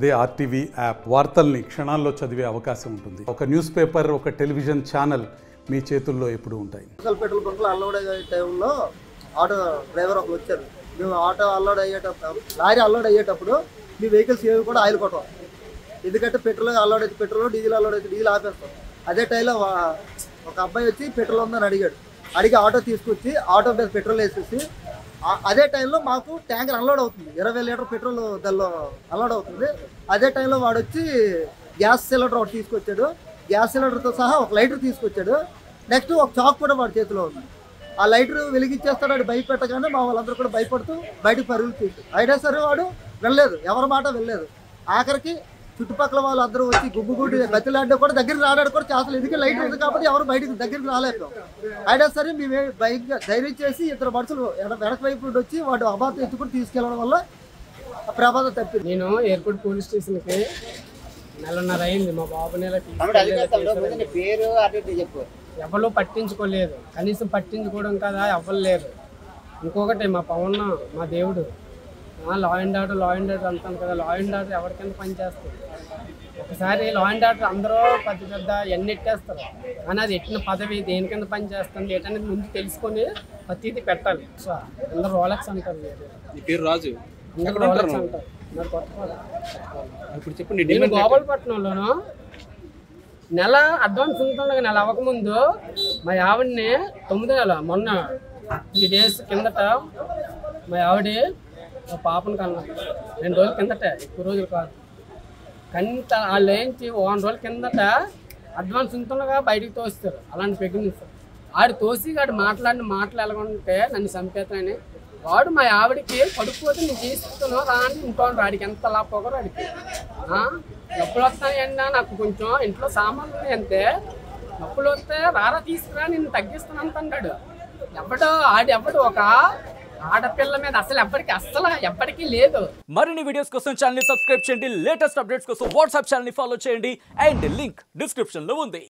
అదే RTV app వార్తల్ని క్షణాల్లో చదివే అవకాశం ఉంటుంది ఒక న్యూస్ పేపర్ ఒక టెలివిజన్ ఛానల్ మీ చేతుల్లో ఎప్పుడూ ఉంటాయి లోకల్ పెట్రోల్ బంక్లో అన్లోడ్ అయ్యే టైంలో ఆటో డ్రైవర్ ఒకరు వచ్చారు మేము ఆటో అన్లోడ్ అయ్యేటప్పుడు లారీ అన్లోడ్ అయ్యేటప్పుడు మీ వెహికల్స్ ఏవి కూడా ఆయిల్ కొట్టం ఎందుకంటే పెట్రోల్ అన్లోడ్ అయితే పెట్రోల్ డీజిల్ అన్లోడ్ అయితే డీజిల్ ఆపేస్తాం అదే టైంలో వా- ఒక అబ్బాయి వచ్చి పెట్రోల్ ఉందని అడిగాడు అడిగి ఆటో తీసుకొచ్చి ఆటో మీద పెట్రోల్ వేసేసి ఆ- అదే టైంలో మాకు ట్యాంకర్ అన్లోడ్ అవుతుంది ఇరవై లీటర్ పెట్రోల్ దానిలో అన్లోడ్ అవుతుంది అదే టైంలో వాడు వచ్చి గ్యాస్ సిలిండర్ ఒకటి తీసుకొచ్చాడు గ్యాస్ సిలిండర్తో సహా ఒక లైటర్ తీసుకొచ్చాడు నెక్స్ట్ ఒక చాక్ కూడా వాడి చేతిలో ఉంది ఆ లైటర్ వెలిగించేస్తాడు వాడు భయపెట్టగానే మా వాళ్ళందరూ కూడా భయపడుతూ బయటకు పరుగులు తీసి అయినా సరే వాడు వెళ్ళలేదు ఎవరి మాట వెళ్ళలేదు ఆఖరికి చుట్టుపక్కల వాళ్ళందరూ వచ్చి గుగ్గు గుడ్డి బతిలాడ్డా కూడా దగ్గరికి రాడాడు కూడా చేస్తలేదు ఎందుకంటే లైట్ ఉంది కాబట్టి ఎవరు బయటకు దగ్గరికి రాలేకపోయాం అయినా సరే మేము బైక్ ధైర్యం చేసి ఇద్దరు మనుషులు వెన- వెనక వైపు నుండి వచ్చి వాడు అబాధ ఎత్తుకుని తీసుకెళ్ళడం వల్ల ఆ ప్రమాదం తప్పింది నేను ఎయిర్పోర్ట్ పోలీస్ స్టేషన్కి నెలన్నర అయింది మా బాబుని ఇలా తమ్ముడు అది కాదు తమ్ముడు తీసుకెళ్ళి ముందు నీ పేరు అటు ఇటు చెప్పు ఎవరు పట్టించుకోలేదు కనీసం పట్టించుకోవడం కదా ఎవ్వరు లేరు ఇంకొకటి మా పవన్ మా దేవుడు law and order law and order అంటాను కదా లా అండ్ ఆర్డర్ ఎవరికైనా పనిచేస్తుంది ఒకసారి లా అండ్ ఆర్డర్ అందరూ పెద్ద పెద్ద ఎన్ని ఎట్టేస్తారు కానీ అది ఎట్టిన పదవి దేనికైనా పని చేస్తుంది ఏంటనేది ముందు తెలుసుకొని ప్రతిదీ పెట్టాలి సో అందరూ రోలక్స్ అంటారు మీరు నీ పేరు రాజు అందరూ రోలక్స్ అంటారు మరి కొట్టుకోవాలి ఇప్పుడు చెప్పు నీ నేను డిమాండ్ గోపాలపట్నంలోను నెల అడ్వాన్స్ ఉంటుండగా నెల అవ్వకముందు మా ఆవిడని తొమ్మిది నెల మొన్న త్రీ డేస్ కిందట మా ఆవిడ మా పాపను కన్నా రెండు రోజుల కిందట ఎక్కువ రోజులు కాదు కంత వాళ్ళు ఏంచి వారం రోజుల కిందట అడ్వాన్స్ ఉంటుండగా బయటికి తోస్తారు అలాంటి ప్రెగ్నెన్సీ ఆడు తోసి ఆడు మాట్లాడిన మాటలు ఎలాగుంటే నన్ను చంపేతానని వాడు మా ఆవిడకి పడుకోతే నేను తీసుకున్నాను రాని ఉంటాను ఆడికి ఎంత లాపోకరు ఆడికి ఆ? నొప్పులు వస్తాయండి నాకు కొంచెం ఇంట్లో సామాన్లు ఉన్నాయి అంతే నొప్పులు వస్తే రారా తీసుకురా నేను తగ్గిస్తాను అంటాడు ఎవడో ఆడెవడు ఒక ఆడపిల్ల మీద అసలు ఎప్పటికీ అస్సలు ఎప్పటికీ లేదు మరిన్ని వీడియోస్ కోసం ఛానల్ ని సబ్స్క్రైబ్ చేయండి లేటెస్ట్ అప్డేట్స్ కోసం వాట్సాప్ ఛానల్ ని ఫాలో చేయండి అండ్ లింక్ డిస్క్రిప్షన్ లో ఉంది